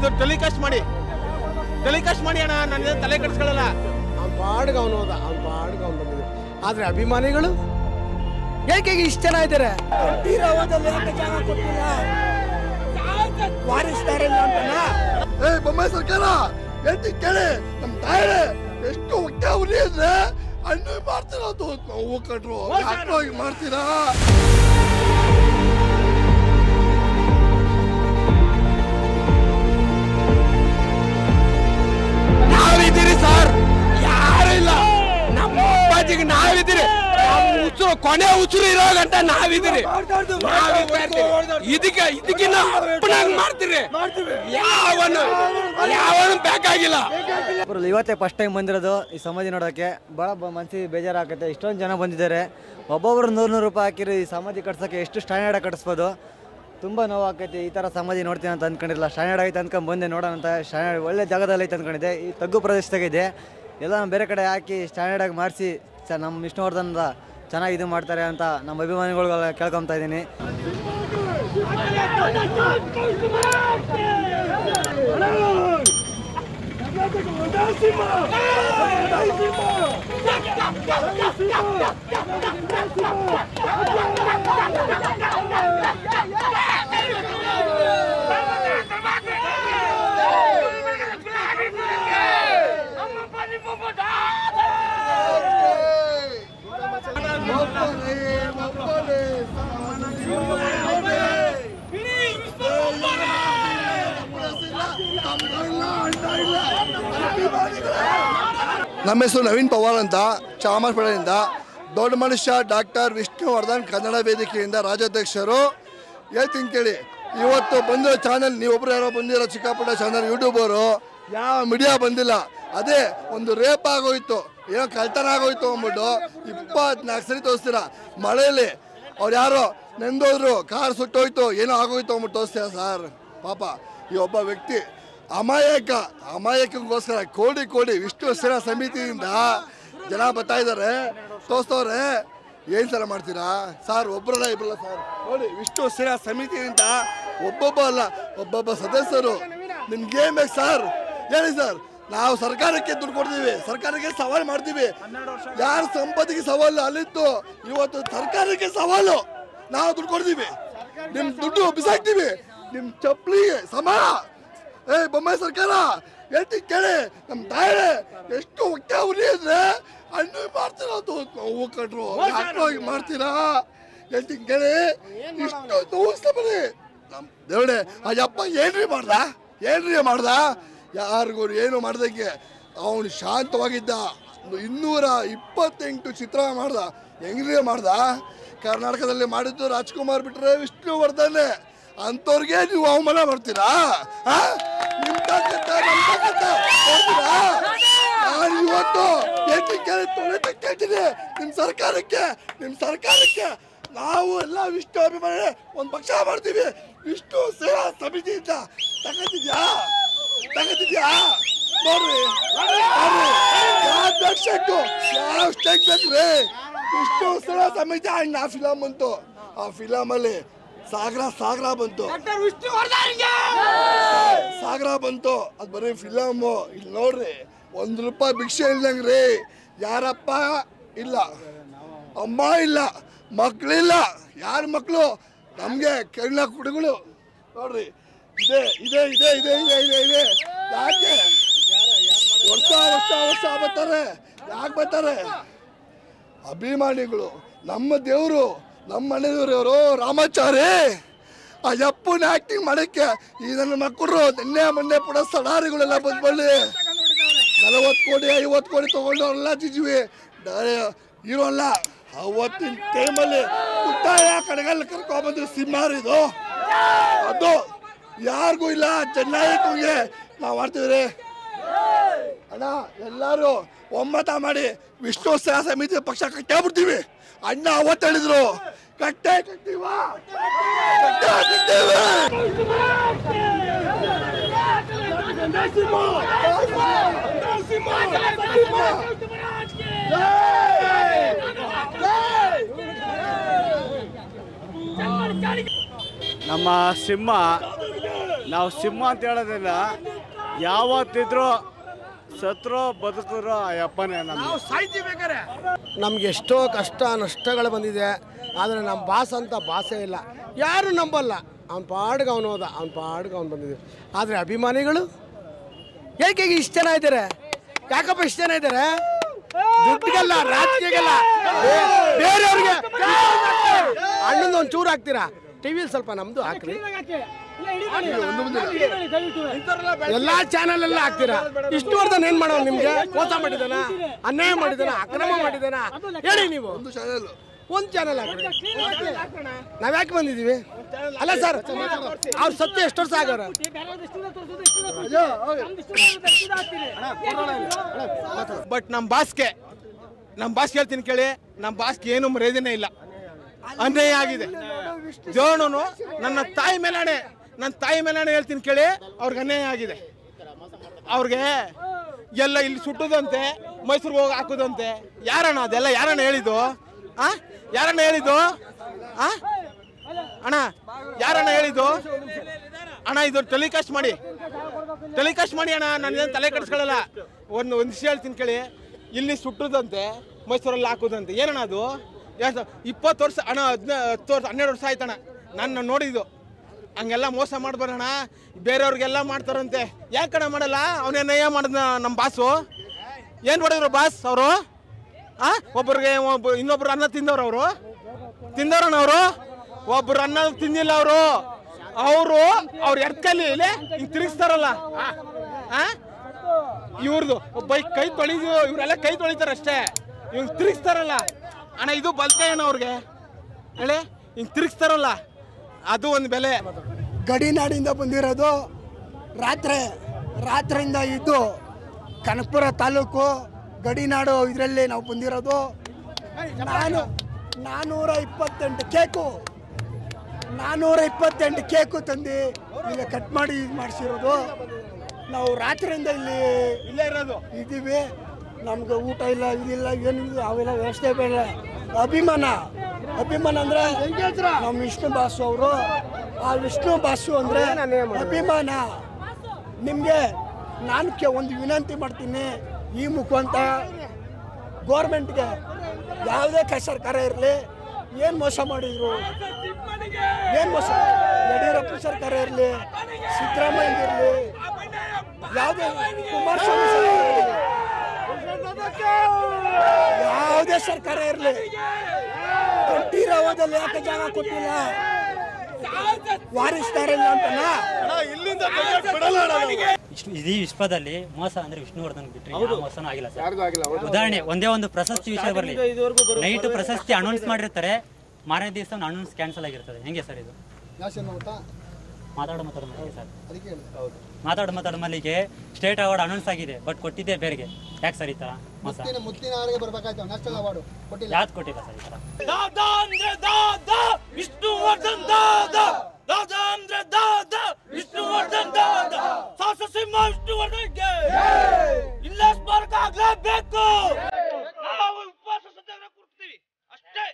ಇದು ಟೆಲಿಕಾಸ್ಟ್ ಮಾಡಿ ಟೆಲಿಕಾಸ್ಟ್ ಮಾಡಿ ಅಣ್ಣ ನನ್ನ ತಲೆ ಕೆಡಿಸ್ಕೊಳ್ಳಲ್ಲ ಅವ್ನ ಪಾಡ್ಗೆ ಅವನು ಹೋದ ಅವ್ನ ಪಾಡ್ಗೆ ಅವ್ನು ಬಂದಿದೆ ಆದ್ರೆ ಅಭಿಮಾನಿಗಳು ಏಕೆ ಇಷ್ಟು ಜನ ಇದ್ದಾರೆ ವಾರಿಸ್ತಾರೆ ಅಂತನಾ ಏ ಬೊಮ್ಮಾಯಿ ಸರ್ಕಾರ ಎತ್ತಿ ಕೇಳಿ ನಮ್ ತಾಯಿ ಎಷ್ಟು ಹೊಟ್ಟೆ ಉರಿ ಅಂದ್ರೆ ಅಣ್ಣ ಮಾಡ್ತೀರಾ ಅದು ನೋವು ಕಟ್ರು ಯಾಕೋ ಹೀಗ್ ಮಾಡ್ತೀರಾ ನಾವಿದ್ದೀರಿ ಸರ್ ಯಾರು ಇಲ್ಲ ನಮ್ಮ ಅಪ್ಪಾಜಿಗೆ ನಾವಿದ್ದೀರಿ ನಮ್ಮ ಉಸಿರು ಕೊನೆ ಉಸಿರು ಇರೋ ಗಂಟ ನಾವಿದ್ದೀರಿ ನಾವಿದ್ದೇ ಇರ್ತೀವಿ. ಇದಕ್ಕೆ ಇದಕ್ಕಿನ್ನ ಅಪ್ಪನಾಗ್ ಮಾಡ್ತೀರಿ ಯಾವನು ಯಾವನು ಬೇಕಾಗಿಲ್ಲ ಒಬ್ರು ಇವತ್ತೇ ಫಸ್ಟ್ ಟೈಮ್ ಬಂದಿರೋದು ಈ ಸಮಾಧಿ ನೋಡೋಕ್ಕೆ ಭಾಳ ಬ ಮನಸ್ಸಿಗೆ ಬೇಜಾರಾಗುತ್ತೆ ಇಷ್ಟೊಂದು ಜನ ಬಂದಿದ್ದಾರೆ ಒಬ್ಬೊಬ್ರು ನೂರು ನೂರು ರೂಪಾಯಿ ಹಾಕಿರಿ ಈ ಸಮಾಧಿ ಕಟ್ಸೋಕ್ಕೆ ಎಷ್ಟು ಸ್ಟ್ಯಾಂಡರ್ಡ್ ಕಟ್ಟಿಸ್ಬೋದು ತುಂಬ ನೋವು ಆಕೈತಿ ಈ ಥರ ಸಮಾಧಿ ನೋಡ್ತೀನಿ ಅಂತ ಅಂದ್ಕೊಂಡಿರಲಿಲ್ಲ ಸ್ಟ್ಯಾಂಡರ್ಡ್ ಐತೆ ಅಂದ್ಕೊಂಡು ಬಂದೆ ನೋಡೋಣ ಅಂತ ಸ್ಟ್ಯಾಂಡರ್ಡ್ ಒಳ್ಳೆ ಜಾಗದಲ್ಲಿ ಐತೆ ಅಂದ್ಕೊಂಡಿದ್ದೆ ಈ ತಗ್ಗು ಪ್ರದೇಶದಾಗಿದೆ ಎಲ್ಲ ನಾನು ಬೇರೆ ಕಡೆ ಹಾಕಿ ಸ್ಟ್ಯಾಂಡರ್ಡಾಗಿ ಮಾಡಿಸಿ ಚ ನಮ್ಮ ವಿಷ್ಣುವರ್ಧನ್ದ ಚೆನ್ನಾಗಿ ಇದು ಮಾಡ್ತಾರೆ ಅಂತ ನಮ್ಮ ಅಭಿಮಾನಿಗಳು ಕೇಳ್ಕೊತಾ ಇದ್ದೀನಿ ನಮ್ಮ ಹೆಸರು ನವೀನ್ ಪವಾರ್ ಅಂತ ಚಾಮರಾಜಪೇಟೆಯಿಂದ ದೊಡ್ಡ ಮನುಷ್ಯ ಡಾಕ್ಟರ್ ವಿಷ್ಣುವರ್ಧನ್ ಕನ್ನಡ ವೇದಿಕೆಯಿಂದ ರಾಜ್ಯಾಧ್ಯಕ್ಷರು ಹೇಳ್ತೀನಿ ಕೇಳಿ ಇವತ್ತು ಬಂದಿರೋ ಚಾನಲ್ ನೀವೊಬ್ರು ಯಾರೋ ಬಂದಿರೋ ಚಿಕ್ಕಪುಟ್ಟ ಚಾನಲ್ ಯೂಟ್ಯೂಬರು ಯಾವ ಮೀಡಿಯಾ ಬಂದಿಲ್ಲ ಅದೇ ಒಂದು ರೇಪ್ ಆಗೋಯ್ತು ಏನೋ ಕಳ್ತನ ಆಗೋಯ್ತು ಅಂದ್ಬಿಟ್ಟು ಇಪ್ಪತ್ನಾಲ್ಕು ಸರಿ ತೋರಿಸ್ತೀರ ಮಳೆಯಲ್ಲಿ ಅವ್ರು ಯಾರೋ ನೆಂದೋದ್ರು ಕಾರ್ ಸುಟ್ಟೋಯ್ತು ಏನೋ ಆಗೋಯ್ತು ಅಂದ್ಬಿಟ್ಟು ತೋರಿಸ್ತೀರ ಸರ್ ಪಾಪ ಈ ಒಬ್ಬ ವ್ಯಕ್ತಿ ಅಮಾಯಕ ಅಮಾಯಕಗೋಸ್ಕರ ಕೋಟಿ ಕೋಟಿ ವಿಷ್ಣು ಸೇನಾ ಸಮಿತಿಯಿಂದ ಜನ ಬರ್ತಾ ಇದ್ದಾರೆ ತೋರಿಸ್ತವ್ರೆ ಏನ್ ಸಲ ಮಾಡ್ತೀರಾ ಸರ್ ಒಬ್ಬರಲ್ಲ ಇಬ್ಬರಲ್ಲ ಸರ್ ನೋಡಿ ವಿಷ್ಣು ಸೇನಾ ಸಮಿತಿಯಿಂದ ಒಬ್ಬೊಬ್ಬ ಅಲ್ಲ ಒಬ್ಬೊಬ್ಬ ಸದಸ್ಯರು ನಿಮ್ಗೆ ಏನ್ ಬೇಕು ಸರ್ ಹೇಳಿ ಸರ್ ನಾವು ಸರ್ಕಾರಕ್ಕೆ ದುಡ್ಡು ಕೊಡ್ತೀವಿ ಸರ್ಕಾರಕ್ಕೆ ಸವಾಲು ಮಾಡ್ತೀವಿ ಯಾರ ಸಂಪತ್ತಿಗೆ ಸವಾಲು ಅಲ್ಲಿತ್ತು ಇವತ್ತು ಸರ್ಕಾರಕ್ಕೆ ಸವಾಲು ನಾವು ದುಡ್ಡು ಕೊಡ್ತೀವಿ ನಿಮ್ ದುಡ್ಡು ಬಿಸಾಕ್ತೀವಿ ನಿಮ್ ಚಪ್ಪಲಿಗೆ ಸಮ ಏ ಬೊಮ್ಮಾಯಿ ಸರ್ಕಾರ ಹೇಳ್ತಿ ಕೇಳಿ ನಮ್ ತಾಯಿ ಎಷ್ಟು ಹೊಟ್ಟೆ ಉರಿ ಅಂದ್ರೆ ಅಣ್ಣ ಮಾಡ್ತೀರಾ ಅದು ನೋವು ಕಟ್ರು ಯಾಕೋ ಹೀಗ್ ಮಾಡ್ತೀರಾ ಹೇಳ್ತೀನಿ ಕೇಳಿ ಇಷ್ಟು ನೋವಿಸ್ತಾ ಬರೀ ನಮ್ ದೇವಡೆ ಅಯ್ಯಪ್ಪ ಏನ್ರಿ ಮಾಡ್ದ ಏನ್ರಿ ಮಾಡ್ದ ಯಾರಿಗೂ ಏನು ಮಾಡ್ದಂಗೆ ಅವನು ಶಾಂತವಾಗಿದ್ದ ಒಂದು ಇನ್ನೂರ ಇಪ್ಪತ್ತೆಂಟು ಚಿತ್ರ ಮಾಡ್ದ ಹೆಂಗ್ರಿ ಮಾಡ್ದ ಕರ್ನಾಟಕದಲ್ಲಿ ಮಾಡಿದ್ದು ರಾಜ್ಕುಮಾರ್ ಬಿಟ್ರೆ ವಿಷ್ಣುವರ್ಧನೆ ಅಂಥವ್ರಿಗೆ ನೀವು ಅವಮಾನ ಮಾಡ್ತೀರಾ ಆ? ನಿಮ್ ತಾಕತ್ತ ನಮ್ ತಾಕತ್ತ ನೋಡ್ತೀರಾ ನಾನು ಇವತ್ತು ಎತ್ತಿ ಕೇಳಿ ತೊಳೆ ಕೇಳ್ತೀನಿ ನಿಮ್ ಸರ್ಕಾರಕ್ಕೆ ನಿಮ್ ಸರ್ಕಾರಕ್ಕೆ ನಾವು ಎಲ್ಲ ವಿಷ್ಣು ಅಭಿಮಾನಿ ಒಂದ್ ಪಕ್ಷ ಮಾಡ್ತೀವಿ ವಿಷ್ಣು ಸೇವಾ ಸಮಿತಿಯಿಂದ ತಗತಿದ್ಯಾ ತಗತಿದ್ಯಾ ನೋಡ್ರಿ ನೋಡ್ರಿ ಯಾವ ದರ್ಶಕು ಯಾವ ಸ್ಟೇಕ್ ಬೇಕ್ರಿ ವಿಷ್ಣು ಸೇವಾ ಸಮಿತಿ ಅಣ್ಣ ಆ ಫಿಲಮ್ ಬಂತು ಆ ಫಿಲಮ್ ಅಲ್ಲಿ ಸಾಗರ ಸಾಗರ ಬಂತು ಸಾಗರ ಬಂತು ಅದು ಬರೀ ಫಿಲಮ್ ಇಲ್ಲಿ ನೋಡ್ರಿ ಒಂದ್ ರೂಪಾಯಿ ಭಿಕ್ಷೆ ಇಲ್ದಂಗ್ರಿ ಯಾರಪ್ಪ ಇಲ್ಲ ಅಮ್ಮ ಇಲ್ಲ ಮಕ್ಳಿಲ್ಲ ಯಾರ ಮಕ್ಕಳು ನಮ್ಗೆ ಕೆಳ ಕುಡಿಗಳು ನೋಡ್ರಿ ಇದೆ ಇದೆ ಇದೆ ಇದೆ ಇದೆ ಇದೆ ಇದೆ ಯಾಕೆ ವರ್ಷ ವರ್ಷ ವರ್ಷ ಬರ್ತಾರೆ ಯಾಕೆ ಬರ್ತಾರೆ ಅಭಿಮಾನಿಗಳು ನಮ್ಮ ದೇವರು ನಮ್ಮ ಮನೆ ದೇವರು ಇವರು ರಾಮಾಚಾರಿ ಆ ಯಪ್ಪನ ಆಕ್ಟಿಂಗ್ ಮಾಡಕ್ಕೆ ಈ ನನ್ನ ಮಕ್ಕಳು ನಿನ್ನೆ ಮೊನ್ನೆ ಪುಡ ಸಡಾರಿಗಳೆಲ್ಲ ಬಂದ್ಬಳ್ಳಿ ನಲವತ್ತು ಕೋಟಿ ಐವತ್ತು ಕೋಟಿ ತಗೊಂಡವ್ರೆಲ್ಲ ಜಿಜ್ವಿ ಹೀರೋ ಅಲ್ಲ ಅವತ್ತಿನ ಟೈಮಲ್ಲಿ ಉತ್ತಾಯ ಕಡೆಗಲ್ಲ ಕರ್ಕೊಂಡ್ಬಂದು ಸಿಂಹಾರಿದು ಅದು ಯಾರಿಗೂ ಇಲ್ಲ ಚೆನ್ನಾಗಿ ನಾವು ಮಾಡ್ತೀವ್ರಿ ಅಣ್ಣ ಎಲ್ಲರೂ ಒಮ್ಮತ ಮಾಡಿ ವಿಷ್ಣು ಸೇವಾ ಸಮಿತಿ ಪಕ್ಷ ಕಟ್ಟೇ ಬಿಡ್ತೀವಿ ಅಣ್ಣ ಅವತ್ತು ಹೇಳಿದ್ರು ಕಟ್ಟೆ ಕಟ್ಟಿವ ಕಟ್ಟೆ ಕಟ್ಟೇವೆ ನಮ್ಮ ಸಿಂಹ ನಾವು ಸಿಂಹ ಅಂತ ಹೇಳೋದಿಲ್ಲ ಯಾವತ್ತಿದ್ರು ಸತ್ರೋ ಬದುಕಿರೋ ಆ ಅಪ್ಪನೇ ನಮ್ಗೆ ನಮ್ಗೆ ಎಷ್ಟೋ ಕಷ್ಟ ನಷ್ಟಗಳು ಬಂದಿದೆ ಆದರೆ ನಮ್ಮ ಬಾಸ್ ಅಂತ ಭಾಷೆ ಇಲ್ಲ ಯಾರು ನಂಬಲ್ಲ ಅವ್ನ ಪಾಡ್ಗೆ ಅವನು ಹೋದ ಅವ್ನ ಪಾಡ್ಗೆ ಅವ್ನು ಬಂದಿದ್ದೀವಿ ಆದರೆ ಅಭಿಮಾನಿಗಳು ಏಕೆ ಇಷ್ಟು ಜನ ಇದ್ದಾರೆ ಯಾಕಪ್ಪ ಇಷ್ಟು ಜನ ಇದ್ದಾರೆ ದುಡ್ಡಿಗೆಲ್ಲ ರಾಜಕೀಯಗೆಲ್ಲ ಬೇ- ಬೇರೆಯವ್ರಿಗೆ ಅಣ್ಣಂದು ಒಂದು ಚೂರು ಹಾಕ್ತೀರಾ ಟಿವಿಲಿ ಸ್ವಲ್ಪ ನಮ್ದು ಹಾಕ್ರಿ ಎಲ್ಲಾ ಚಾನಲ್ ಎಲ್ಲ ಹಾಕ್ತೀರಾ ಇಷ್ಟು ವರ್ಷ ಏನ್ ಮಾಡೋದು ನಿಮ್ಗೆ ಮೋಸ ಮಾಡಿದಾನ ಅನ್ಯಾಯ ಮಾಡಿದಾನ ಅಕ್ರಮ ಮಾಡಿದಾನ ಹೇಳಿ ನೀವು ಒಂದು ಚಾನೆಲ್ ಒಂದ್ ಚಾನಲ್ ಹಾಕ್ರಿ ನಾವ್ ಯಾಕೆ ಬಂದಿದೀವಿ ಅಲ್ಲ ಸರ್ ಅವ್ರ ಸತ್ಯ ಎಷ್ಟು ವರ್ಷ ಆಗೋರ ಬಟ್ ನಮ್ಮ ಬಾಸ್ಗೆ ನಮ್ಮ ಬಾಸ್ ಹೇಳ್ತೀನಿ ಕೇಳಿ ನಮ್ಮ ಬಾಸ್ಗೆ ಏನು ಮರ್ಯಾದೆನೇ ಇಲ್ಲ ಅನ್ಯಾಯ ಆಗಿದೆ ಜೋಣನು ನನ್ನ ತಾಯಿ ಮೇಲಾಣೆ ನನ್ನ ತಾಯಿ ಮೇಲಾಣೆ ಹೇಳ್ತೀನಿ ಕೇಳಿ ಅವ್ರಿಗೆ ಅನ್ಯಾಯ ಆಗಿದೆ ಅವ್ರಿಗೆ ಎಲ್ಲ ಇಲ್ಲಿ ಸುಟ್ಟುದಂತೆ ಮೈಸೂರಿಗೆ ಹೋಗಿ ಹಾಕುದಂತೆ ಯಾರಣ್ಣ ಅದೆಲ್ಲ ಯಾರಣ್ಣ ಹೇಳಿದ್ದು ಆ ಯಾರಣ್ಣ ಹೇಳಿದ್ದು ಆ ಅಣ್ಣ ಯಾರಣ್ಣ ಹೇಳಿದ್ದು ಅಣ್ಣ ಇದು ಟೆಲಿಕಾಸ್ಟ್ ಮಾಡಿ ಟೆಲಿಕಾಸ್ಟ್ ಮಾಡಿ ಅಣ್ಣ ನಾನು ತಲೆ ಕೆಡಿಸ್ಕೊಳ್ಳಲ್ಲ ಒಂದು ಒಂದು ವಿಷಯ ಹೇಳ್ತೀನಿ ಕೇಳಿ ಇಲ್ಲಿ ಸುಟ್ಟುದಂತೆ ಮೈಸೂರಲ್ಲಿ ಹಾಕುದಂತೆ ಏನಣ್ಣ ಅದು ಎಷ್ಟು ಇಪ್ಪತ್ತು ವರ್ಷ ಅಣ್ಣ ಹದಿನ ಹತ್ತು ವರ್ಷ ಹನ್ನೆರಡು ವರ್ಷ ಆಯ್ತಣ್ಣ ನಾನು ನೋಡಿದ್ದು ಹಂಗೆಲ್ಲ ಮೋಸ ಮಾಡ್ಬಾರಣ್ಣ ಬೇರೆಯವ್ರಿಗೆಲ್ಲ ಮಾಡ್ತಾರಂತೆ ಯಾಕಣ್ಣ ಮಾಡಲ್ಲ ಅವನೇ ನಯ ಮಾಡಿದ ನಮ್ಮ ಬಾಸು ಏನು ಮಾಡಿದ್ರು ಬಾಸ್ ಅವರು ಆ ಒಬ್ಬರಿಗೆ ಒಬ್ಬ ಇನ್ನೊಬ್ರು ಅನ್ನ ತಿಂದವ್ರು ಅವರು ತಿಂದವ್ರಣ್ಣ ಅವರು ಒಬ್ರು ಅನ್ನ ತಿಂದಿಲ್ಲ ಅವರು ಅವರು ಅವ್ರ ಎಡ್ಕಲ್ಲಿ ಹಿಂಗ್ ತಿರುಗಿಸ್ತಾರಲ್ಲ ಆ ಇವ್ರದ್ದು ಬೈ ಕೈ ತೊಳಿದು ಇವರೆಲ್ಲ ಕೈ ತೊಳಿತಾರ ಅಷ್ಟೇ ಇವ್ರು ತಿರುಗಿಸ್ತಾರಲ್ಲ ಅಣ್ಣ ಇದು ಬಲ್ಕಯ್ಯಣ್ಣ ಅವ್ರಿಗೆ ಹೇಳಿ ಹಿಂಗ್ ತಿರುಗಿಸ್ತಾರಲ್ಲ ಅದು ಒಂದು ಬೆಲೆ ಗಡಿನಾಡಿಂದ ಬಂದಿರೋದು ರಾತ್ರಿ ರಾತ್ರಿಯಿಂದ ಇದ್ದು ಕನಕಪುರ ತಾಲೂಕು ಗಡಿನಾಡು ಇದರಲ್ಲಿ ನಾವು ಬಂದಿರೋದು ನಾನು ನಾನ್ನೂರ ಇಪ್ಪತ್ತೆಂಟು ಕೇಕು ನಾನ್ನೂರ ಇಪ್ಪತ್ತೆಂಟು ಕೇಕು ತಂದು ಈಗ ಕಟ್ ಮಾಡಿ ಇದು ಮಾಡಿಸಿರೋದು ನಾವು ರಾತ್ರಿಯಿಂದ ಇಲ್ಲಿ ಇಲ್ಲೇ ಇರೋದು ಇದ್ದೀವಿ ನಮ್ಗೆ ಊಟ ಇಲ್ಲ ಇದಿಲ್ಲ ಏನಿಲ್ಲ ಅವೆಲ್ಲ ವ್ಯವಸ್ಥೆ ಬೇಡ ಅಭಿಮಾನ ಅಭಿಮಾನ ಅಂದ್ರೆ ನಮ್ಮ ವಿಷ್ಣು ಬಾಸು ಅವರು ಆ ವಿಷ್ಣು ಬಾಸು ಅಂದ್ರೆ ಅಭಿಮಾನ ನಿಮಗೆ ನಾನು ಕೆ ಒಂದು ವಿನಂತಿ ಮಾಡ್ತೀನಿ ಈ ಮುಖಾಂತರ ಗೋರ್ಮೆಂಟ್ಗೆ ಯಾವುದೇ ಕ ಸರ್ಕಾರ ಇರಲಿ ಏನು ಮೋಸ ಮಾಡಿದ್ರು ಏನು ಮೋಸ ಯಡಿಯೂರಪ್ಪ ಸರ್ಕಾರ ಇರಲಿ ಸಿದ್ದರಾಮಯ್ಯ ಇರಲಿ ಯಾವುದೇ ಕುಮಾರಸ್ವಾಮಿ ಸರ್ಕಾರ ಇರ್ಲಿ, ಯಾವುದೇ ಸರ್ಕಾರ ಇರಲಿ ಕೊಟ್ಟಿರೋದಲ್ಲಿ ಯಾಕೆ ಜಾಗ ಕೊಟ್ಟಿಲ್ಲ ವಾರಿಸ್ತಾರಿಲ್ಲ ಅಂತನಾ ವಿಷ್ಣು ಇಡೀ ವಿಶ್ವದಲ್ಲಿ ಮೋಸ ಅಂದ್ರೆ ವಿಷ್ಣುವರ್ಧನ್ ಬಿಟ್ರೆ ಯಾವ ಮೋಸನೂ ಆಗಿಲ್ಲ ಸರ್ ಉದಾಹರಣೆ ಒಂದೇ ಒಂದು ಪ್ರಶಸ್ತಿ ವಿಷಯ ಬರಲಿ ನೈಟ್ ಪ್ರಶಸ್ತಿ ಅನೌನ್ಸ್ ಮಾಡಿರ್ತಾರೆ ಮಾರನೇ ದಿವಸ ಅನೌನ್ಸ್ ಕ್ಯಾನ್ಸಲ್ ಆಗಿರ್ತದೆ ಹೆಂಗೆ ಸರ್ ಇದು ಮಾತಾಡೋ ಮಾತಾಡೋ ಮಲ್ಲಿಗೆ ಸರ್ ಮಾತಾಡೋ ಮಾತಾಡೋ ಮಲ್ಲಿಗೆ ಸ್ಟೇಟ್ ಅವಾರ್ಡ್ ಅನೌನ್ಸ್ ಆಗಿದೆ ಬಟ್ ಕೊಟ್ಟಿದ್ದೆ ಬೇರೆಗೆ ಯಾಕೆ ಸರ್ ಈ ಥರ ಮೋಸ ಮುತ್ತಿನ ಅವರಿಗೆ ಬರ್ಬೇಕಾಯ್ತು ನ್ಯಾಷನಲ್ ಅವಾರ್ಡು ಕೊಟ್ಟಿಲ್ಲ ಯಾವ್ದು ಕೊಟ್ಟಿಲ್ಲ ಸರ್ ಈ ಥರ ದಾದಾ ಅಂದ್ರೆ ದಾದಾ ವಿಷ್ಣುವರ್ಧನ್ ದಾದಾ ದಾದಾ ಅಂದ್ರೆ ದಾದಾ ವಿಷ್ಣುವರ್ಧನ್ ದಾದಾ ಸಾಹಸ ಸಿಂಹ ವಿಷ್ಣುವರ್ಧನ್ಗೆ ಇಲ್ಲೇ ಸ್ಮಾರಕ ಆಗ್ಲೇಬೇಕು ನಾವು ಉಪವಾಸ ಸತ್ಯಾಗ್ರಹ ಕೊಡ್ತೀವಿ ಅಷ್ಟೇ